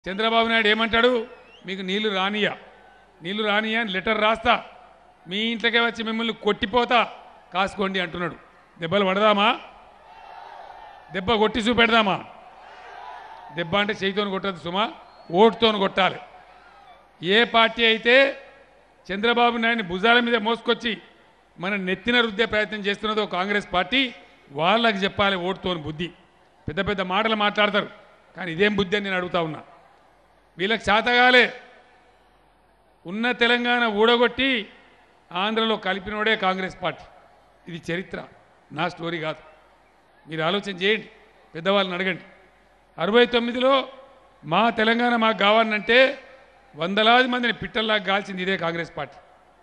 చంద్రబాబు నాయుడు ఏమంటాడు మీకు నీళ్లు రానియా నీళ్లు రానియా అని లెటర్ రాస్తా మీ ఇంట్లోకే వచ్చి మిమ్మల్ని కొట్టిపోతా కాసుకోండి అంటున్నాడు దెబ్బలు పడదామా దెబ్బ కొట్టి చూపెడదామా దెబ్బ అంటే చేయితోని కొట్టదు సుమా ఓటుతోని కొట్టాలి ఏ పార్టీ అయితే చంద్రబాబు నాయుడిని భుజాల మీద మోసుకొచ్చి మన నెత్తిన రుద్దే ప్రయత్నం చేస్తున్నదో కాంగ్రెస్ పార్టీ వాళ్ళకి చెప్పాలి ఓటుతోని బుద్ధి పెద్ద పెద్ద మాటలు మాట్లాడతారు కానీ ఇదేం బుద్ధి అని నేను అడుగుతా ఉన్నా వీళ్ళకి చేతగాలే ఉన్న తెలంగాణ ఊడగొట్టి ఆంధ్రలో కలిపినోడే కాంగ్రెస్ పార్టీ ఇది చరిత్ర నా స్టోరీ కాదు మీరు ఆలోచన చేయండి పెద్దవాళ్ళని అడగండి అరవై తొమ్మిదిలో మా తెలంగాణ మాకు కావాలంటే వందలాది మందిని పిట్టల్లాగా కాల్చింది ఇదే కాంగ్రెస్ పార్టీ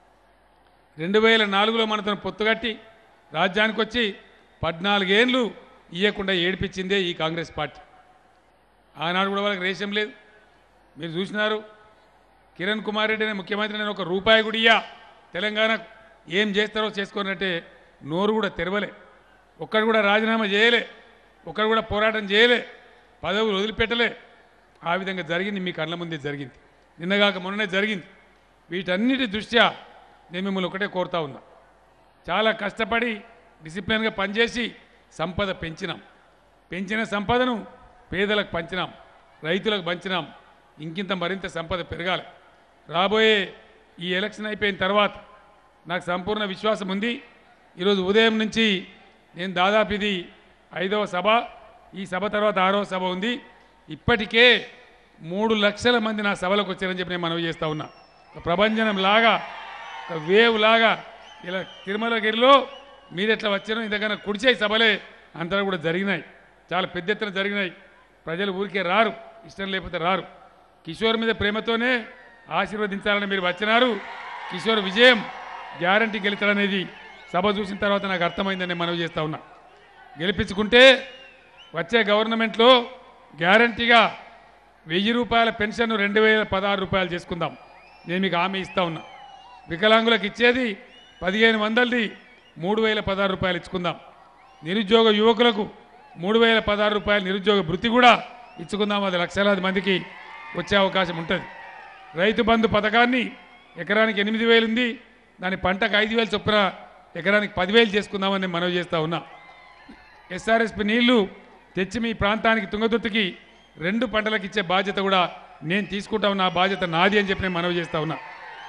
రెండు వేల నాలుగులో మనతో పొత్తుగట్టి రాజ్యానికి వచ్చి పద్నాలుగేళ్ళు ఇయ్యకుండా ఏడిపించిందే ఈ కాంగ్రెస్ పార్టీ ఆనాడు కూడా వాళ్ళకి రేషం లేదు మీరు చూసినారు కిరణ్ కుమార్ రెడ్డి అనే ముఖ్యమంత్రి నేను ఒక రూపాయి కూడా ఇయ్యా తెలంగాణ ఏం చేస్తారో చేసుకోనంటే నోరు కూడా తెరవలే ఒక్కడు కూడా రాజీనామా చేయలే ఒక్కడు కూడా పోరాటం చేయలే పదవులు వదిలిపెట్టలే ఆ విధంగా జరిగింది మీ కళ్ళ ముందే జరిగింది నిన్నగాక మొన్ననే జరిగింది వీటన్నిటి దృష్ట్యా నేను మిమ్మల్ని ఒకటే కోరుతా ఉన్నా చాలా కష్టపడి డిసిప్లిన్గా పనిచేసి సంపద పెంచినాం పెంచిన సంపదను పేదలకు పంచినాం రైతులకు పంచినాం ఇంకింత మరింత సంపద పెరగాలి రాబోయే ఈ ఎలక్షన్ అయిపోయిన తర్వాత నాకు సంపూర్ణ విశ్వాసం ఉంది ఈరోజు ఉదయం నుంచి నేను దాదాపు ఇది ఐదవ సభ ఈ సభ తర్వాత ఆరవ సభ ఉంది ఇప్పటికే మూడు లక్షల మంది నా సభలకు వచ్చారని చెప్పి నేను మనవి చేస్తా ఉన్నా ఒక ప్రభంజనం లాగా ఒక వేవ్ లాగా ఇలా తిరుమలగిరిలో మీరు ఎట్లా వచ్చారో ఇంతకన్నా కుడిచే సభలే అంతా కూడా జరిగినాయి చాలా పెద్ద ఎత్తున జరిగినాయి ప్రజలు ఊరికే రారు ఇష్టం లేకపోతే రారు కిషోర్ మీద ప్రేమతోనే ఆశీర్వదించాలని మీరు వచ్చినారు కిషోర్ విజయం గ్యారంటీ గెలుతాడనేది సభ చూసిన తర్వాత నాకు అర్థమైందని నేను మనవి చేస్తా ఉన్నా గెలిపించుకుంటే వచ్చే గవర్నమెంట్లో గ్యారంటీగా వెయ్యి రూపాయల పెన్షన్ రెండు వేల పదహారు రూపాయలు చేసుకుందాం నేను మీకు హామీ ఇస్తా ఉన్నా వికలాంగులకు ఇచ్చేది పదిహేను వందలది మూడు వేల పదహారు రూపాయలు ఇచ్చుకుందాం నిరుద్యోగ యువకులకు మూడు వేల పదహారు రూపాయల నిరుద్యోగ భృతి కూడా ఇచ్చుకుందాం అది లక్షలాది మందికి వచ్చే అవకాశం ఉంటుంది రైతు బంధు పథకాన్ని ఎకరానికి ఎనిమిది వేలు ఉంది దాని పంటకు ఐదు వేలు చొప్పున ఎకరానికి పదివేలు చేసుకుందామని నేను మనవి చేస్తా ఉన్నా ఎస్ఆర్ఎస్పి నీళ్లు తెచ్చి మీ ప్రాంతానికి తుంగతుర్తికి రెండు పంటలకు ఇచ్చే బాధ్యత కూడా నేను తీసుకుంటా ఉన్నా ఆ బాధ్యత నాది అని చెప్పి నేను మనవి చేస్తా ఉన్నా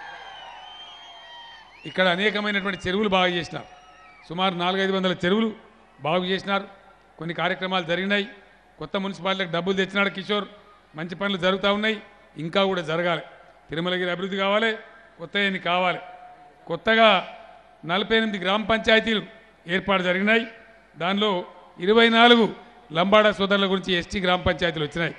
ఇక్కడ అనేకమైనటువంటి చెరువులు బాగు చేసినారు సుమారు నాలుగైదు వందల చెరువులు బాగు చేసినారు కొన్ని కార్యక్రమాలు జరిగినాయి కొత్త మున్సిపాలిటీలకు డబ్బులు తెచ్చినాడు కిషోర్ మంచి పనులు జరుగుతూ ఉన్నాయి ఇంకా కూడా జరగాలి తిరుమలగిరి అభివృద్ధి కావాలి కొత్త ఎన్ని కావాలి కొత్తగా నలభై ఎనిమిది గ్రామ పంచాయతీలు ఏర్పాటు జరిగినాయి దానిలో ఇరవై నాలుగు లంబాడా సోదరుల గురించి ఎస్టీ గ్రామ పంచాయతీలు వచ్చినాయి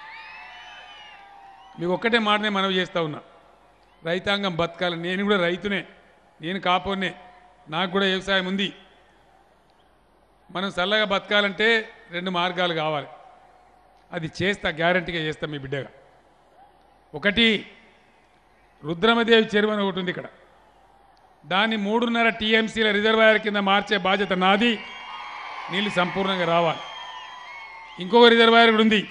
మీకు ఒక్కటే మాటనే మనవి చేస్తూ ఉన్నా రైతాంగం బతకాలి నేను కూడా రైతునే నేను కాపోనే నాకు కూడా వ్యవసాయం ఉంది మనం చల్లగా బతకాలంటే రెండు మార్గాలు కావాలి అది చేస్తా గ్యారంటీగా చేస్తా మీ బిడ్డగా ఒకటి రుద్రమదేవి చెరువు అని ఒకటి ఉంది ఇక్కడ దాన్ని మూడున్నర టీఎంసీల రిజర్వాయర్ కింద మార్చే బాధ్యత నాది నీళ్ళు సంపూర్ణంగా రావాలి ఇంకొక రిజర్వాయర్ కూడా ఉంది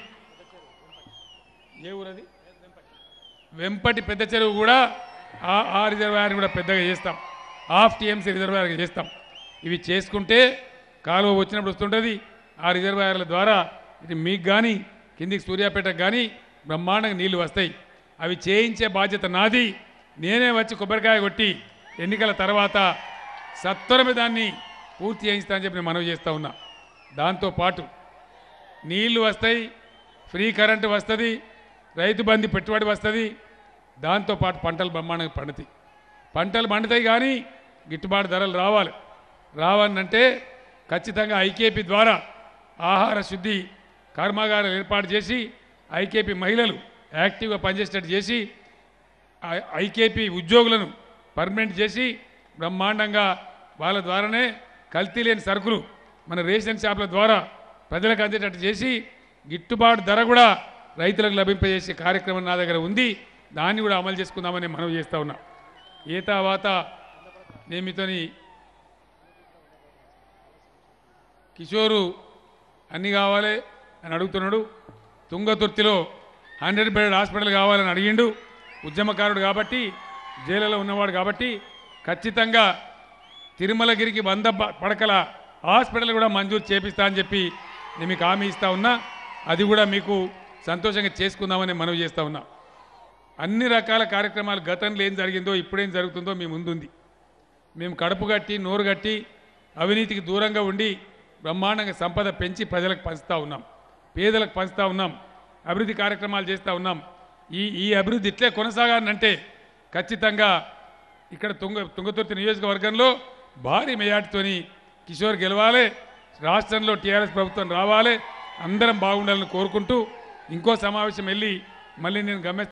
ఏ ఊరది వెంపటి పెద్ద చెరువు కూడా ఆ ఆ రిజర్వాయర్ కూడా పెద్దగా చేస్తాం హాఫ్ టీఎంసీ రిజర్వాయర్గా చేస్తాం ఇవి చేసుకుంటే కాలువ వచ్చినప్పుడు వస్తుంటుంది ఆ రిజర్వాయర్ల ద్వారా ఇది మీకు కానీ కిందికి సూర్యాపేటకు కానీ బ్రహ్మాండంగా నీళ్లు వస్తాయి అవి చేయించే బాధ్యత నాది నేనే వచ్చి కొబ్బరికాయ కొట్టి ఎన్నికల తర్వాత సత్వరమే దాన్ని పూర్తి చేయిస్తా అని చెప్పి నేను మనవి చేస్తూ ఉన్నా దాంతోపాటు నీళ్లు వస్తాయి ఫ్రీ కరెంటు వస్తుంది రైతు బంధు పెట్టుబడి వస్తుంది దాంతోపాటు పంటలు బ్రహ్మాండంగా పండుతాయి పంటలు పండుతాయి కానీ గిట్టుబాటు ధరలు రావాలి రావాలంటే ఖచ్చితంగా ఐకేపీ ద్వారా ఆహార శుద్ధి కర్మాగారాలు ఏర్పాటు చేసి ఐకేపీ మహిళలు యాక్టివ్గా పనిచేసేటట్టు చేసి ఐ- ఐకేపీ ఉద్యోగులను పర్మనెంట్ చేసి బ్రహ్మాండంగా వాళ్ళ ద్వారానే కల్తీ లేని సరుకులు మన రేషన్ షాపుల ద్వారా ప్రజలకు అందేటట్టు చేసి గిట్టుబాటు ధర కూడా రైతులకు లభింపజేసే కార్యక్రమం నా దగ్గర ఉంది దాన్ని కూడా అమలు చేసుకుందామని మనం చేస్తూ ఉన్నా ఏ తర్వాత నేను మీతోని కిషోరు అన్నీ కావాలి అని అడుగుతున్నాడు తుంగతుర్తిలో హండ్రెడ్ బెడ్ హాస్పిటల్ కావాలని అడిగిండు ఉద్యమకారుడు కాబట్టి జైలులో ఉన్నవాడు కాబట్టి ఖచ్చితంగా తిరుమలగిరికి వంద బ- పడకల హాస్పిటల్ కూడా మంజూరు చేపిస్తా అని చెప్పి నేను మీకు హామీ ఇస్తా ఉన్నా అది కూడా మీకు సంతోషంగా చేసుకుందామని మనవి చేస్తా ఉన్నా అన్ని రకాల కార్యక్రమాలు గతంలో ఏం జరిగిందో ఇప్పుడేం జరుగుతుందో మీ ముందుంది మేము కడుపు కట్టి నోరు కట్టి అవినీతికి దూరంగా ఉండి బ్రహ్మాండంగా సంపద పెంచి ప్రజలకు పంచుతా ఉన్నాం పేదలకు పంచుతా ఉన్నాం అభివృద్ధి కార్యక్రమాలు చేస్తూ ఉన్నాం ఈ ఈ అభివృద్ధి ఇట్లే కొనసాగాలంటే ఖచ్చితంగా ఇక్కడ తుంగ తుంగతుర్తి నియోజకవర్గంలో భారీ మెజార్టీతోని కిషోర్ గెలవాలి రాష్ట్రంలో టీఆర్ఎస్ ప్రభుత్వం రావాలి అందరం బాగుండాలని కోరుకుంటూ ఇంకో సమావేశం వెళ్ళి మళ్ళీ నేను గమ్య